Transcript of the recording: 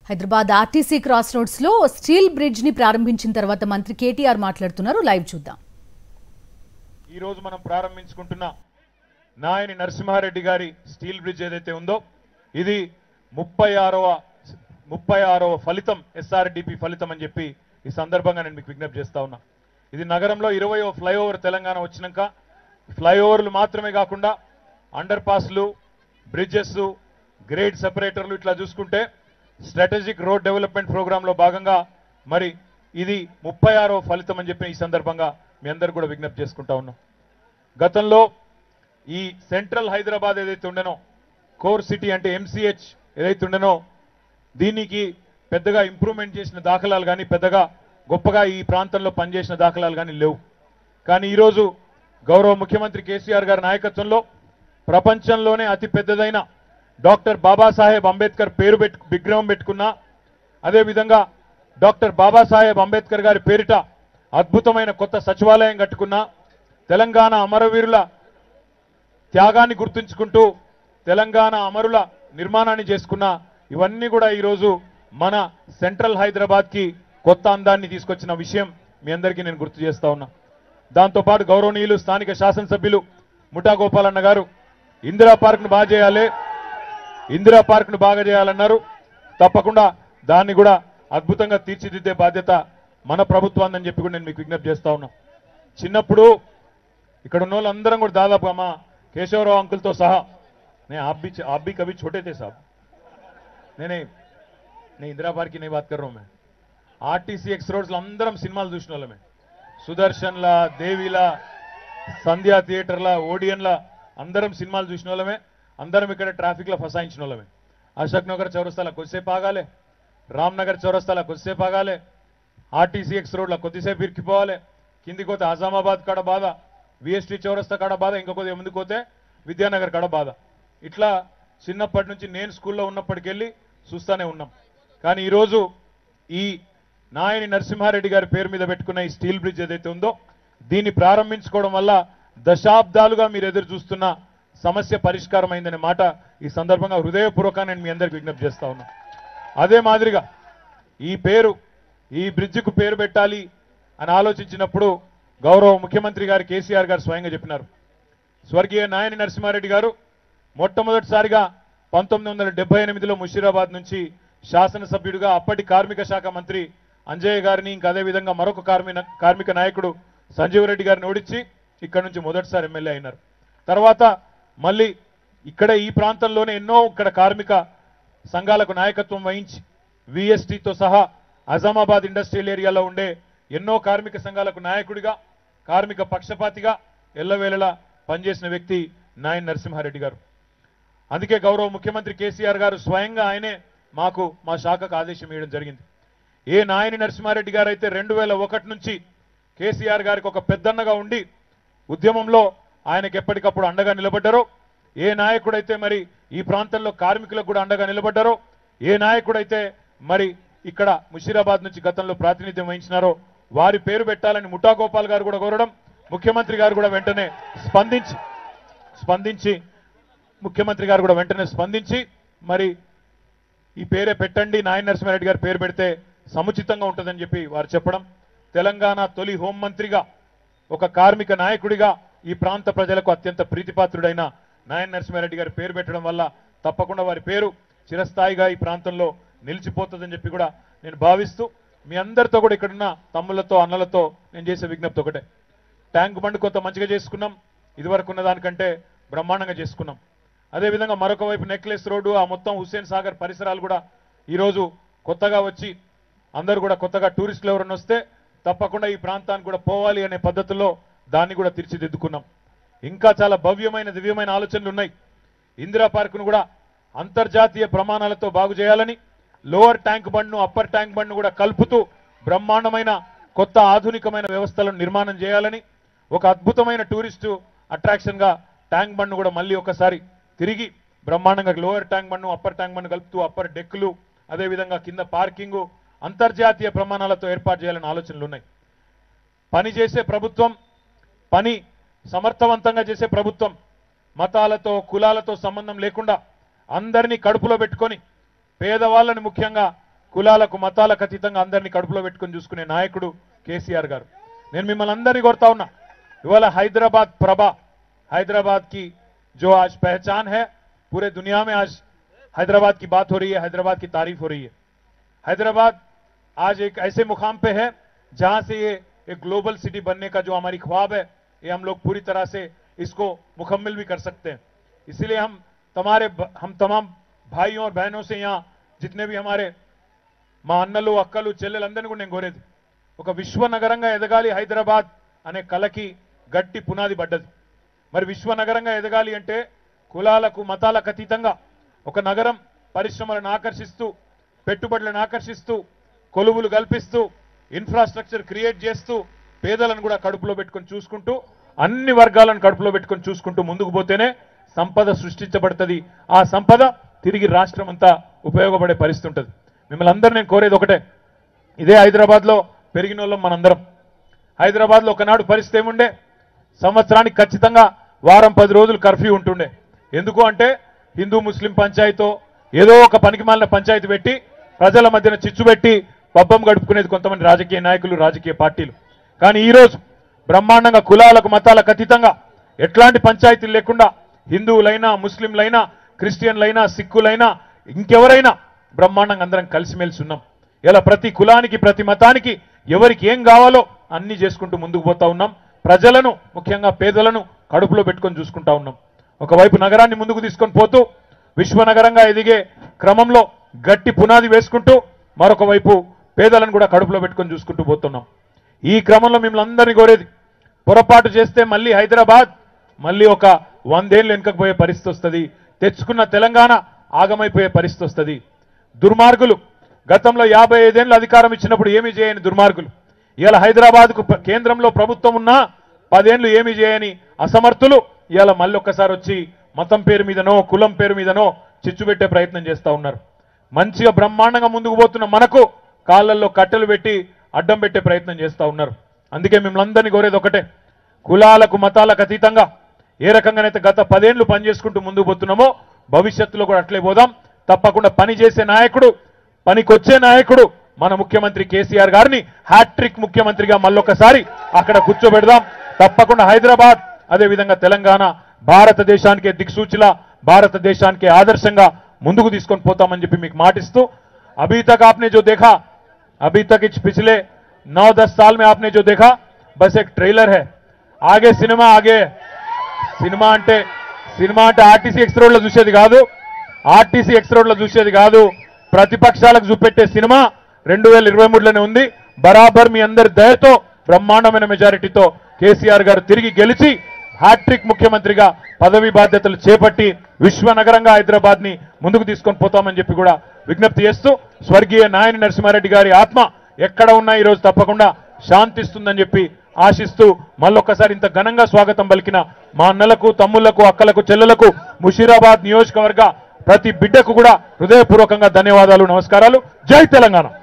Hyderabad RTC cross roads లో steel bridge ని ప్రారంభించిన తర్వాత మంత్రి కేటీఆర్ మాట్లాడుతున్నారు లైవ్ చూద్దాం ఈ రోజు మనం ప్రారంభించుకుంటున్న నాయని నరసింహారెడ్డి గారి స్టీల్ బ్రిడ్జ్ ఏదైతే ఉందో ఇది ముప్పై ఆరవ ముప్పై ఆరవ ఫలితం ఎస్ఆర్డిపి ఫలితం అని చెప్పి ఈ సందర్భంగా నేను మీకు విజ్ఞప్తి చేస్తా ఉన్నా ఇది నగరంలో ఇరవయో ఫ్లైఓవర్ తెలంగాణ వచ్చినాక ఫ్లైఓవర్లు మాత్రమే కాకుండా అండర్ పాస్లు బ్రిడ్జెస్ గ్రేడ్ సెపరేటర్లు ఇట్లా చూసుకుంటే స్ట్రాటజిక్ రోడ్ డెవలప్మెంట్ ప్రోగ్రాంలో భాగంగా మరి ఇది ముప్పై ఆరో ఫలితం అని చెప్పి ఈ సందర్భంగా మీ అందరు కూడా విజ్ఞప్తి చేసుకుంటా ఉన్నాం గతంలో ఈ సెంట్రల్ హైదరాబాద్ ఏదైతే ఉండనో కోర్ సిటీ అంటే ఎంసీహెచ్ ఏదైతే ఉండనో దీనికి పెద్దగా ఇంప్రూవ్మెంట్ చేసిన దాఖలాలు కానీ పెద్దగా గొప్పగా ఈ ప్రాంతంలో పనిచేసిన దాఖలాలు కానీ లేవు కానీ ఈరోజు గౌరవ ముఖ్యమంత్రి కేసీఆర్ గారి నాయకత్వంలో ప్రపంచంలోనే అతి పెద్దదైన డాక్టర్ బాబాసాహెబ్ అంబేద్కర్ పేరు పెట్టు విగ్రహం పెట్టుకున్న అదేవిధంగా డాక్టర్ బాబాసాహెబ్ అంబేద్కర్ గారి పేరిట అద్భుతమైన కొత్త సచివాలయం కట్టుకున్న తెలంగాణ అమరవీరుల త్యాగాన్ని గుర్తుంచుకుంటూ తెలంగాణ అమరుల నిర్మాణాన్ని చేసుకున్న ఇవన్నీ కూడా ఈరోజు మన సెంట్రల్ హైదరాబాద్ కి కొత్త అందాన్ని తీసుకొచ్చిన విషయం మీ అందరికీ నేను గుర్తు చేస్తా ఉన్నా దాంతోపాటు గౌరవనీయులు స్థానిక శాసనసభ్యులు ముఠా గోపాలన్న గారు ఇందిరా పార్క్ ను బాగా చేయాలి ఇందిరా పార్క్ ను బాగా చేయాలన్నారు తప్పకుండా దాన్ని కూడా అద్భుతంగా తీర్చిదిద్దే బాధ్యత మన ప్రభుత్వాన్ని చెప్పి కూడా నేను మీకు విజ్ఞప్తి చేస్తా ఉన్నా చిన్నప్పుడు ఇక్కడ ఉన్న వాళ్ళందరం కూడా దాదాపు మా కేశవరావు అంకుల్తో సహా నేను आप भी आप भी कभी छोटे थे साहब नहीं नहीं नहीं इंदिरा पार्क की नहीं बात कर रहा हूं मैं ఆర్టీసీ ఎక్స్ రోడ్స్ లో అందరం సినిమాలు చూసిన వాళ్ళమే సుదర్శన్లా దేవిలా సంధ్యా థియేటర్లా ఓడియన్లా అందరం సినిమాలు చూసిన వాళ్ళమే అందరం ఇక్కడ ట్రాఫిక్ లో ఫసాయించిన వాళ్ళమే అశోక్ నగర్ చౌరస్తాల కొద్దిసేపు ఆగాలి రామ్ నగర్ చౌరస్తాల కొద్దిసేపు ఆగాలి ఆర్టీసీ ఎక్స్ రోడ్లో కొద్దిసేపు ఇరికిపోవాలి కిందికి పోతే ఆజామాబాద్ కాడ బాధ విఎస్టీ చౌరస్తా కాడ బాధ ఇంకా కొద్దిగా ముందుకు పోతే విద్యానగర్ కాడ బాధ ఇట్లా చిన్నప్పటి నుంచి నేను స్కూల్లో ఉన్నప్పటికెళ్ళి చూస్తానే ఉన్నాం కానీ ఈరోజు ఈ నాయని నరసింహారెడ్డి గారి పేరు మీద పెట్టుకున్న ఈ స్టీల్ బ్రిడ్జ్ ఏదైతే ఉందో దీన్ని ప్రారంభించుకోవడం వల్ల దశాబ్దాలుగా మీరు ఎదురు చూస్తున్న సమస్య పరిష్కారం అయిందనే మాట ఈ సందర్భంగా హృదయపూర్వకంగా నేను మీ అందరికి విజ్ఞప్తి చేస్తా ఉన్నా అదే మాదిరిగా ఈ పేరు ఈ బ్రిడ్జికు పేరు పెట్టాలి అని ఆలోచించినప్పుడు గౌరవ ముఖ్యమంత్రి గారు కేసీఆర్ గారు స్వయంగా చెప్పినారు స్వర్గీయ నాయని నరసింహారెడ్డి గారు మొట్టమొదటిసారిగా పంతొమ్మిది వందల డెబ్బై ఎనిమిదిలో ముషీరాబాద్ నుంచి శాసనసభ్యుడిగా అప్పటి కార్మిక శాఖ మంత్రి అంజయ్య గారిని ఇంకా అదేవిధంగా మరొక కార్మిక కార్మిక నాయకుడు సంజీవ్ రెడ్డి గారిని ఓడించి ఇక్కడ నుంచి మొదటిసారి ఎమ్మెల్యే అయినారు తర్వాత మళ్ళీ ఇక్కడ ఈ ప్రాంతంలోనే ఎన్నో ఇక్కడ కార్మిక సంఘాలకు నాయకత్వం వహించి విఎస్టీతో సహా అజామాబాద్ ఇండస్ట్రియల్ ఏరియాలో ఉండే ఎన్నో కార్మిక సంఘాలకు నాయకుడిగా కార్మిక పక్షపాతిగా ఎల్లవేళలా పనిచేసిన వ్యక్తి నాయన్ నరసింహారెడ్డి గారు అందుకే గౌరవ ముఖ్యమంత్రి కేసీఆర్ గారు స్వయంగా ఆయనే మాకు మా శాఖకు ఆదేశం ఇవ్వడం జరిగింది ఏ నాయని నరసింహారెడ్డి గారు అయితే రెండు వేల ఒకటి నుంచి కేసీఆర్ గారికి ఒక పెద్దన్నగా ఉండి ఉద్యమంలో ఆయనకు ఎప్పటికప్పుడు అండగా నిలబడ్డారో ఏ నాయకుడైతే మరి ఈ ప్రాంతంలో కార్మికులకు కూడా అండగా నిలబడ్డారో ఏ నాయకుడైతే మరి ఇక్కడ ముషీరాబాద్ నుంచి గతంలో ప్రాతినిధ్యం వహించినారో వారి పేరు పెట్టాలని ముఠా గోపాల్ గారు కూడా కోరడం ముఖ్యమంత్రి గారు కూడా వెంటనే స్పందించి స్పందించి ముఖ్యమంత్రి గారు కూడా వెంటనే స్పందించి మరి ఈ పేరే పెట్టండి నాయన నరసింహారెడ్డి గారి పేరు పెడితే సముచితంగా ఉంటుందని చెప్పి వారు చెప్పడం తెలంగాణ తొలి హోంమంత్రిగా ఒక కార్మిక నాయకుడిగా ఈ ప్రాంత ప్రజలకు అత్యంత ప్రీతిపాత్రుడైన నాయన నరసింహారెడ్డి గారి పేరు పెట్టడం వల్ల తప్పకుండా వారి పేరు చిరస్థాయిగా ఈ ప్రాంతంలో నిలిచిపోతుందని చెప్పి కూడా నేను భావిస్తూ మీ అందరితో కూడా ఇక్కడున్న తమ్ముళ్లతో అన్నలతో నేను చేసే విజ్ఞప్తి ఒకటే ట్యాంక్ బండ్ కొంత మంచిగా చేసుకున్నాం ఇదివరకు ఉన్న దానికంటే బ్రహ్మాండంగా చేసుకున్నాం అదేవిధంగా మరొక వైపు నెక్లెస్ రోడ్డు ఆ మొత్తం హుస్సేన్ సాగర్ పరిసరాలు కూడా ఈరోజు కొత్తగా వచ్చి అందరూ కూడా కొత్తగా టూరిస్టులు ఎవరైనా వస్తే తప్పకుండా ఈ ప్రాంతానికి కూడా పోవాలి అనే పద్ధతిలో దాన్ని కూడా తీర్చిదిద్దుకున్నాం ఇంకా చాలా భవ్యమైన దివ్యమైన ఆలోచనలు ఉన్నాయి ఇందిరా పార్కును కూడా అంతర్జాతీయ ప్రమాణాలతో బాగు చేయాలని లోవర్ ట్యాంక్ బండ్ను అప్పర్ ట్యాంక్ బండ్ను కూడా కలుపుతూ బ్రహ్మాండమైన కొత్త ఆధునికమైన వ్యవస్థలను నిర్మాణం చేయాలని ఒక అద్భుతమైన టూరిస్టు అట్రాక్షన్ గా ట్యాంక్ బండ్ను కూడా మళ్ళీ ఒకసారి తిరిగి బ్రహ్మాండంగా లోవర్ ట్యాంక్ బండ్ను అప్పర్ ట్యాంక్ బండ్ కలుపుతూ అప్పర్ డెక్కులు అదేవిధంగా కింద పార్కింగ్ అంతర్జాతీయ ప్రమాణాలతో ఏర్పాటు చేయాలని ఆలోచనలు ఉన్నాయి పని చేసే ప్రభుత్వం పని సమర్థవంతంగా చేసే ప్రభుత్వం మతాలతో కులాలతో సంబంధం లేకుండా అందరినీ కడుపులో పెట్టుకొని పేదవాళ్ళని ముఖ్యంగా కులాలకు మతాలకు అతీతంగా అందరినీ కడుపులో పెట్టుకొని చూసుకునే నాయకుడు కేసీఆర్ గారు నేను మిమ్మల్ని అందరినీ కోరుతా ఉన్నా ఇవాళ హైదరాబాద్ ప్రభ हैदराबाद की जो आज पहचान है पूरे दुनिया में आज हैदराबाद की बात हो रही है हैदराबाद की तारीफ हो रही है हैदराबाद आज एक ऐसे मुकाम पे है जहां से ये एक ग्लोबल सिटी बनने का जो हमारी ख्वाब है ये हम लोग पूरी तरह से इसको मुकम्मल भी कर सकते हैं इसीलिए हम तुम्हारे हम तमाम भाइयों और बहनों से यहाँ जितने भी हमारे మా అన్నలు అక్కలు చెల్లెలందరినీ కూడా నేను కోరేది ఒక విశ్వ నగరంగా ఎదగాలి హైదరాబాద్ అనే కలకి గట్టి పునాది పడ్డది మరి విశ్వ నగరంగా ఎదగాలి అంటే కులాలకు మతాలకు అతీతంగా ఒక నగరం పరిశ్రమలను ఆకర్షిస్తూ పెట్టుబడులను ఆకర్షిస్తూ కొలువులు కల్పిస్తూ ఇన్ఫ్రాస్ట్రక్చర్ క్రియేట్ చేస్తూ పేదలను కూడా కడుపులో పెట్టుకొని చూసుకుంటూ అన్ని వర్గాలను కడుపులో పెట్టుకొని చూసుకుంటూ ముందుకు పోతేనే సంపద సృష్టించబడుతుంది ఆ సంపద తిరిగి రాష్ట్రం అంతా ఉపయోగపడే పరిస్థితి ఉంటుంది మిమ్మల్ని అందరూ నేను కోరేది ఒకటే ఇదే హైదరాబాద్లో పెరిగిన వాళ్ళం మనందరం హైదరాబాద్లో ఒకనాడు పరిస్థితి ఏముండే సంవత్సరానికి ఖచ్చితంగా వారం పది రోజులు కర్ఫ్యూ ఉంటుండే ఎందుకు అంటే హిందూ ముస్లిం పంచాయతీతో ఏదో ఒక పనికిమాలిన పంచాయతీ పెట్టి ప్రజల మధ్యన చిచ్చు పెట్టి పబ్బం గడుపుకునేది కొంతమంది రాజకీయ నాయకులు రాజకీయ పార్టీలు కానీ ఈ రోజు బ్రహ్మాండంగా కులాలకు మతాలకు అతీతంగా ఎట్లాంటి పంచాయతీలు లేకుండా హిందువులైనా ముస్లింలైనా క్రిస్టియన్లైనా సిక్కులైనా ఇంకెవరైనా బ్రహ్మాండంగా అందరం కలిసిమెలిసి ఉన్నాం ఇలా ప్రతి కులానికి ప్రతి మతానికి ఎవరికి ఏం కావాలో అన్ని చేసుకుంటూ ముందుకు పోతా ఉన్నాం ప్రజలను ముఖ్యంగా పేదలను కడుపులో పెట్టుకొని చూసుకుంటా ఉన్నాం ఒకవైపు నగరాన్ని ముందుకు తీసుకొని పోతూ విశ్వనగరంగా ఎదిగే క్రమంలో గట్టి పునాది వేసుకుంటూ మరొక వైపు పేదలను కూడా కడుపులో పెట్టుకొని చూసుకుంటూ పోతున్నాం ఈ క్రమంలో మిమ్మల్ని అందరినీ కోరేది పొరపాటు చేస్తే మళ్ళీ హైదరాబాద్ మళ్ళీ ఒక వందేళ్ళు వెనుకపోయే పరిస్థితి వస్తుంది తెచ్చుకున్న తెలంగాణ ఆగమైపోయే పరిస్థితి వస్తుంది దుర్మార్గులు గతంలో యాభై ఐదేళ్ళు అధికారం ఇచ్చినప్పుడు ఏమీ చేయని దుర్మార్గులు ఇవాళ హైదరాబాద్కు ప్ర- కేంద్రంలో ప్రభుత్వం ఉన్నా పదేళ్లు ఏమీ చేయని అసమర్థులు ఇవాళ మళ్ళీ ఒక్కసారి వచ్చి మతం పేరు మీదనో కులం పేరు మీదనో చిచ్చు పెట్టే ప్రయత్నం చేస్తా ఉన్నారు మంచిగా బ్రహ్మాండంగా ముందుకు పోతున్న మనకు కాళ్ళల్లో కట్టెలు పెట్టి అడ్డం పెట్టే ప్రయత్నం చేస్తా ఉన్నారు అందుకే మిమ్మల్ని అందరినీ కోరేది ఒకటే కులాలకు మతాలకు అతీతంగా ఏ రకంగానైతే గత పదేళ్లు పనిచేసుకుంటూ ముందుకు పోతున్నామో భవిష్యత్తులో కూడా అట్లే పోదాం తప్పకుండా పని చేసే నాయకుడు పనికొచ్చే నాయకుడు మన ముఖ్యమంత్రి కేసీఆర్ గారిని హ్యాట్రిక్ ముఖ్యమంత్రిగా మళ్ళొకసారి అక్కడ కూర్చోబెడదాం తప్పకుండా హైదరాబాద్ అదేవిధంగా తెలంగాణ భారతదేశానికే దిక్సూచిలా భారతదేశానికే ఆదర్శంగా ముందుకు తీసుకొని పోతామని చెప్పి మీకు మాటిస్తూ अभी तक आपने जो देखा अभी तक इस पिछले नौ दस साल में आपने जो देखा बस एक ट्रेलर है ఆగే సినిమా ఆగే సినిమా అంటే సినిమా అంటే ఆర్టీసీ ఎక్స్ రోడ్ లో చూసేది కాదు ఆర్టీసీ ఎక్స్ రోడ్ లో చూసేది కాదు ప్రతిపక్షాలకు చూపెట్టే సినిమా రెండు వేల ఇరవై మూడులోనే ఉంది బరాబర్ మీ అందరి దయతో బ్రహ్మాండమైన మెజారిటీతో కేసీఆర్ గారు తిరిగి గెలిచి హ్యాట్రిక్ ముఖ్యమంత్రిగా పదవి బాధ్యతలు చేపట్టి విశ్వనగరంగా హైదరాబాద్ ని ముందుకు తీసుకొని పోతామని చెప్పి కూడా విజ్ఞప్తి చేస్తూ స్వర్గీయ నాయని నరసింహారెడ్డి గారి ఆత్మ ఎక్కడ ఉన్నా ఈ రోజు తప్పకుండా శాంతిస్తుందని చెప్పి ఆశిస్తూ మళ్ళొక్కసారి ఇంత ఘనంగా స్వాగతం పలికిన మా అన్నలకు తమ్ముళ్లకు అక్కలకు చెల్లెలకు ముషీరాబాద్ నియోజకవర్గ ప్రతి బిడ్డకు కూడా హృదయపూర్వకంగా ధన్యవాదాలు నమస్కారాలు జై తెలంగాణ